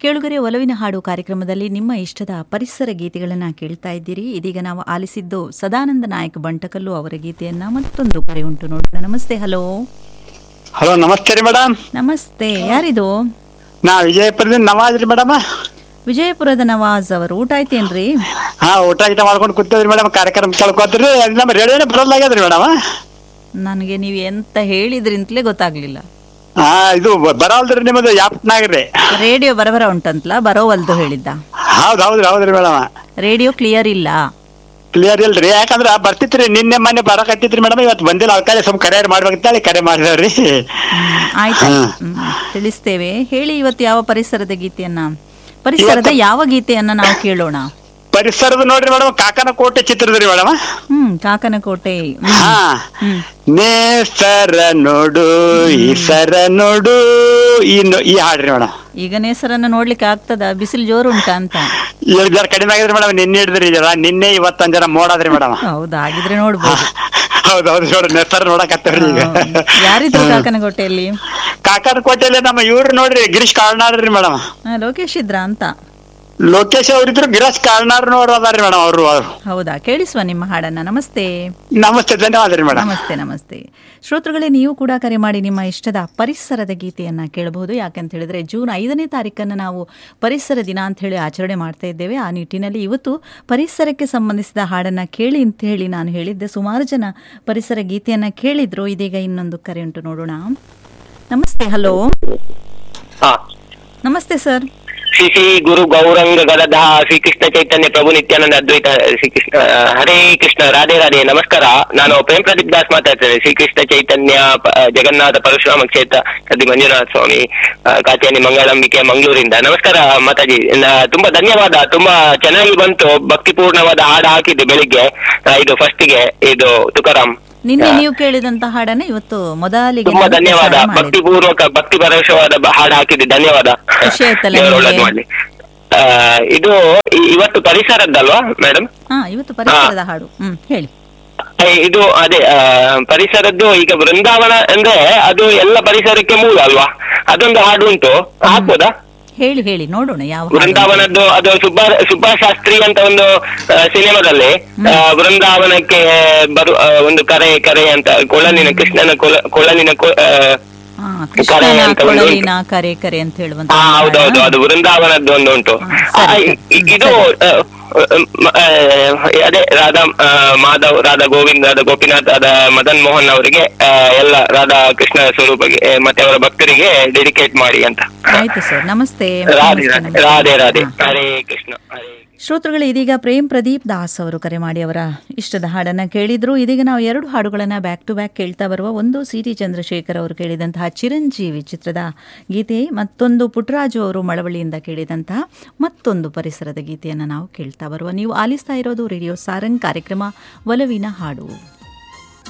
ಕೇಳುಗರೆ ಒಲವಿನ ಹಾಡು ಕಾರ್ಯಕ್ರಮದಲ್ಲಿ ನಿಮ್ಮ ಇಷ್ಟದ ಪರಿಸರ ಗೀತೆಗಳನ್ನು ಕೇಳ್ತಾ ಇದ್ದೀರಿ ಇದೀಗ ನಾವು ಆಲಿಸಿದ್ದು ಸದಾನಂದ ನಾಯಕ್ ಬಂಟಕಲ್ಲು ಅವರ ಗೀತೆಯನ್ನ ಮತ್ತೊಂದು ಕರೆ ಉಂಟು ನೋಡೋಣ ನಮಸ್ತೆ ಹಲೋ ಹಲೋ ನಮಸ್ತೆ ರೀ ಮೇಡಮ್ ನಮಸ್ತೆ ಯಾರಿದು ನಾ ವಿಜಯಪುರದಿಂದ ನವಾಜ್ ರೀ ಮೇಡಮ್ ವಿಜಯಪುರದ ನವಾಜ್ ಅವರು ಊಟ ಆಯ್ತೇನ್ರಿ ಹಾ ಊಟ ಗೀಟ ಮಾಡ್ಕೊಂಡು ಕೂತಿದ್ರಿ ಮೇಡಮ್ ಕಾರ್ಯಕ್ರಮ ಕೇಳ್ಕೊತ್ರಿ ಅದು ನಮ್ಮ ರೇಡಿಯೋನೇ ಬರೋಲ್ಲಾಗ್ಯದ್ರಿ ಮೇಡಮ್ ನನಗೆ ನೀವು ಎಂತ ಹೇಳಿದ್ರಿಂತಲೇ ಗೊತ್ತಾಗ್ಲಿಲ್ಲ ಹಾ ಇದು ಬರಲ್ದ್ರಿ ನಿಮ್ಮದು ಯಾಪ್ನಾಗ್ರಿ ರೇಡಿಯೋ ಬರಬರ ಉಂಟಂತಲ್ಲ ಬರೋವಲ್ದು ಹೇಳಿದ್ದ ಹೌದ್ ಹೌದ್ರಿ ಹೌದ್ರಿ ಮೇಡಮ್ ರೇಡಿಯೋ ಕ್ಲಿಯರ್ ಇಲ್ಲ ಕ್ಲಿಯರ್ ಇಲ್ರಿ ಯಾಕಂದ್ರ ಬರ್ತಿತ್ರಿ ನಿನ್ನೆ ಮೊನ್ನೆ ಬರಕತ್ತಿತ್ರಿ ಮೇಡಮ್ ಇವತ್ತು ಬಂದಿಲ್ಲ ಅದಕ್ಕೆ ಸುಮ್ ಕರೆ ಮಾಡ್ಬೇಕಂತೇಳಿ ಕರೆ ಮಾಡಿದವ್ರಿ ಹ್ಮ್, ಆಯ್ತು ಹ್ಮ್, ತಿಳಿಸ್ತೇವೆ ಹೇಳಿ ಇವತ್ತು ಯಾವ ಪರಿಸರದ ಗೀತೆಯನ್ನ ಪರಿಸರದ ಯಾವ ಗೀತೆಯನ್ನ ನಾವು ಕೇಳೋಣ ಪರಿಸರದ ನೋಡ್ರಿ ಮೇಡಮ್ ಕಾಕನ ಕೋಟೆ ಚಿತ್ರದ್ರಿ ಮೇಡಮ್ ಹ್ಮ್ ಕಾಕನಕೋಟೆ ಹ್ಮ್, ಹಾ ಹ್ಮ್ ನೇಸರ ನೋಡು ಈ ಸರ ನೋಡು ಈ ನೊ- ಈ ಹಾಡ್ರಿ ಮೇಡಮ್ ಈಗ ನೇಸರನ್ನ ನೋಡ್ಲಿಕ್ಕೆ ಆಗ್ತದ ಬಿಸಿಲು ಜೋರು ಉಂಟಾ ಅಂತ ಈಗ ಜರ ಕಡಿಮೆ ಆಗಿದ್ರಿ ಮೇಡಮ್ ನಿನ್ನೆ ಹಿಡಿದ್ರಿ ಜರ ನಿನ್ನೆ ಇವತ್ತೊಂದ್ ಜನ ಮೋಡಾದ್ರಿ ಮೇಡಮ್ ಹೌದಾ ಹಾಗಿದ್ರೆ ನೋಡ್ಬೋದು ಹೌದ್ ಹೌದು ನೋಡ್ರಿ ನೆಸರ್ ನೋಡಕತ್ತವ್ರಿ ಈಗ ಹೌದು. ಯಾರಿದ್ರು ಕಾಕನಕೋಟೆಯಲ್ಲಿ ಕಾಕನ ಕೋಟೆಯಲ್ಲಿ ನಮ್ಮ ಇವ್ರು ನೋಡ್ರಿ ಗಿರೀಶ್ ಕಾರ್ನಾಡ್ರಿ ಮೇಡಮ್ ಹಾ, ಲೋಕೇಶ್ ಇದ್ರ ಅಂತ ಲೋಕೇಶ್ ಅವ್ರಿದ್ರು ಗಿರೀಶ್ ಕಾರ್ನಾಡ್ ನೋಡ್ರಿ ಅದಾರಿ ಮೇಡಮ್ ಅವರು ಅವ್ರು ಹೌದಾ ಕೇಳಿಸುವ ನಿಮ್ಮ ಹಾಡನ್ನ ನಮಸ್ತೆ ನಮಸ್ತೆ ಧನ್ಯವಾದ ರೀ ಮೇಡಮ್ ನಮಸ್ತೆ ನಮಸ್ತೆ ಶ್ರೋತೃಗಳೇ ನೀವು ಕೂಡ ಕರೆ ಮಾಡಿ ನಿಮ್ಮ ಇಷ್ಟದ ಪರಿಸರದ ಗೀತೆಯನ್ನ ಕೇಳಬಹುದು ಯಾಕಂತ ಹೇಳಿದ್ರೆ ಜೂನ್ ಐದನೇ ತಾರೀಕನ್ನು ನಾವು ಪರಿಸರ ದಿನ ಅಂತ ಹೇಳಿ ಆಚರಣೆ ಮಾಡ್ತಾ ಇದ್ದೇವೆ ಆ ನಿಟ್ಟಿನಲ್ಲಿ ಇವತ್ತು ಪರಿಸರಕ್ಕೆ ಸಂಬಂಧಿಸಿದ ಹಾಡನ್ನ ಕೇಳಿ ಅಂತ ಹೇಳಿ ನಾನು ಹೇಳಿದ್ದೆ ಸುಮಾರು ಜನ ಪರಿಸರ ಗೀತೆಯನ್ನ ಕೇಳಿದ್ರು ಇದೀಗ ಇನ್ನೊಂದು ಕರೆ ಉಂಟು ನೋಡೋಣ ನಮಸ್ತೆ ಹಲೋ ಹಾ ನಮಸ್ತೆ ಸರ್ ಶ್ರೀ ಶ್ರೀ ಗುರು ಗೌರಂಗ ಗದಧ ಶ್ರೀ ಕೃಷ್ಣ ಚೈತನ್ಯ ಪ್ರಭು ನಿತ್ಯಾನಂದ ಅದ್ವೈತ ಶ್ರೀ ಕೃಷ್ಣ ಆ, ಹರೇ ಕೃಷ್ಣ ರಾಧೆ ರಾಧೆ ನಮಸ್ಕಾರ ನಾನು ಪ್ರೇಮ್ ಪ್ರದೀಪ್ ದಾಸ್ ಮಾತಾಡ್ತೇನೆ ಶ್ರೀ ಕೃಷ್ಣ ಚೈತನ್ಯ ಪ- ಜಗನ್ನಾಥ ಪರಶುರಾಮ ಕ್ಷೇತ್ರ ಕದ್ದಿ ಮಂಜುನಾಥ ಸ್ವಾಮಿ ಆ, ಕಾತ್ಯಾನಿ ಮಂಗಳಂಬಿಕೆ ಮಂಗಳೂರಿಂದ ನಮಸ್ಕಾರ ಮಾತಾಜಿ ನ- ತುಂಬಾ ಧನ್ಯವಾದ ತುಂಬಾ ಚೆನ್ನಾಗಿ ಬಂತು ಭಕ್ತಿಪೂರ್ಣವಾದ ಹಾಡು ಹಾಕಿದ್ದೆ ಬೆಳಿಗ್ಗೆ ಆ, ಇದು ಫಸ್ಟ್ಗೆ ಇದು ತುಕಾರಾಮ್ ನಿನ್ನೆ ನೀವು ಕೇಳಿದಂತ ಹಾಡನ್ನ ಇವತ್ತು ಮೊದಲಿಗೆ ತುಂಬಾ ನಾನು ಧನ್ಯವಾದ ಪ್ರಸಾರ ಮಾಡಿದೆ. ಭಕ್ತಿಪೂರ್ವಕ ಭಕ್ತಿ ಪರವಶವಾದ ಬ- ಹಾಡು ಹಾಕಿದ್ದೆ ಧನ್ಯವಾದ ಖುಷಿ ಆಯ್ತಲ್ಲ ದೇವರು ನಿಮ್ಗೆ? ಒಳ್ಳೇದು ಮಾಡ್ಲಿ ಆ, ಇದು ಇ- ಇವತ್ತು ಪರಿಸರದ್ದಲ್ವಾ ಮೇಡಮ್ ಹಾ ಇವತ್ತು ಪರಿಸರದ ಹಾಡು ಹ್ಮ್ ಹೇಳಿ ಇದು ಅದೇ ಆ, ಪರಿಸರದ್ದು ಈಗ ವೃಂದಾವನ ಅಂದ್ರೆ ಅದು ಎಲ್ಲ ಪರಿಸರಕ್ಕೆ ಮೂಲ ಅಲ್ವಾ ಅದೊಂದು ಹಾಡು ಉಂಟು ಹಾಕ್ಬೋದಾ ಹೇಳಿ ಹೇಳಿ ನೋಡೋಣ ಯಾವ ಹಾಡು ಅಂತ. ವೃಂದಾವನದ್ದು ಅದು ಸುಬ್ಬ ಸುಬ್ಬಾ ಶಾಸ್ತ್ರಿ ಅಂತ ಒಂದು ಆ, ಸಿನಿಮಾದಲ್ಲಿ ಆ, ವೃಂದಾವನಕ್ಕೆ ಬರು ಆ, ಒಂದು ಕರೆ ಕರೆ ಅಂತ ಕೊಳಲಿನ ಕೃಷ್ಣನ ಕೊಳ- ಕೊಳಲಿನ ಕೊ- ಆ, ಹಾ, ಕರೆ ಕೃಷ್ಣನ ಅಂತ ಒಂದು ಕೊಳಲಿನ ಕರೆ ಕರೆ ಅಂತ ಹೇಳುವಂತ ಹಾ ಹೌದೌದು ಅದು ವೃಂದಾವನದ್ದು ಒಂದು ಉಂಟು ಹಾ, ಆ, ಸರಿ. ಇ- ಇ- ಇದು ಆ, ಮ- ಆ, ಅದೇ ರಾಧಾ ಆ, ಮಾಧವ್ ರಾಧಾ ಗೋವಿಂದ್ ರಾಧಾ ಗೋಪಿನಾಥ್ ರಾಧಾ ಮದನ್ ಮೋಹನ್ ಅವರಿಗೆ ಆ, ಎಲ್ಲ ರಾಧಾ ಕೃಷ್ಣ ಸ್ವರೂಪಗೆ ಆ, ಮತ್ತೆ ಅವರ ಭಕ್ತರಿಗೆ ಡೆಡಿಕೇಟ್ ಮಾಡಿ ಅಂತ ಆಯ್ತು ಸರ್ ನಮಸ್ತೆ ರಾಧೆ ನಮಸ್ತೆ, ರಾಧೆ ನಮಸ್ತೆ. ರಾಧೆ ರಾಧೆ ಹಾ. ಹರೇ ಕೃಷ್ಣ ಹರೇ ಶ್ರೋತೃಗಳು ಇದೀಗ ಪ್ರೇಮ್ ಪ್ರದೀಪ್ ದಾಸ್ ಅವರು ಕರೆ ಮಾಡಿ ಅವರ ಇಷ್ಟದ ಹಾಡನ್ನ ಕೇಳಿದ್ರು ಇದೀಗ ನಾವು ಎರಡು ಹಾಡುಗಳನ್ನ ಬ್ಯಾಕ್ ಟು ಬ್ಯಾಕ್ ಕೇಳ್ತಾ ಬರುವ ಒಂದು ಸಿ ಟಿ ಚಂದ್ರಶೇಖರ್ ಅವರು ಕೇಳಿದಂತಹ ಚಿರಂಜೀವಿ ಚಿತ್ರದ ಗೀತೆ ಮತ್ತೊಂದು ಪುಟ್ಟರಾಜು ಅವರು ಮಳವಳ್ಳಿಯಿಂದ ಕೇಳಿದಂತಹ ಮತ್ತೊಂದು ಪರಿಸರದ ಗೀತೆಯನ್ನು ನಾವು ಕೇಳ್ತಾ ಬರುವ ನೀವು ಆಲಿಸ್ತಾ ಇರೋದು ರೇಡಿಯೋ ಸಾರಂಗ್ ಕಾರ್ಯಕ್ರಮ ಒಲವಿನ ಹಾಡು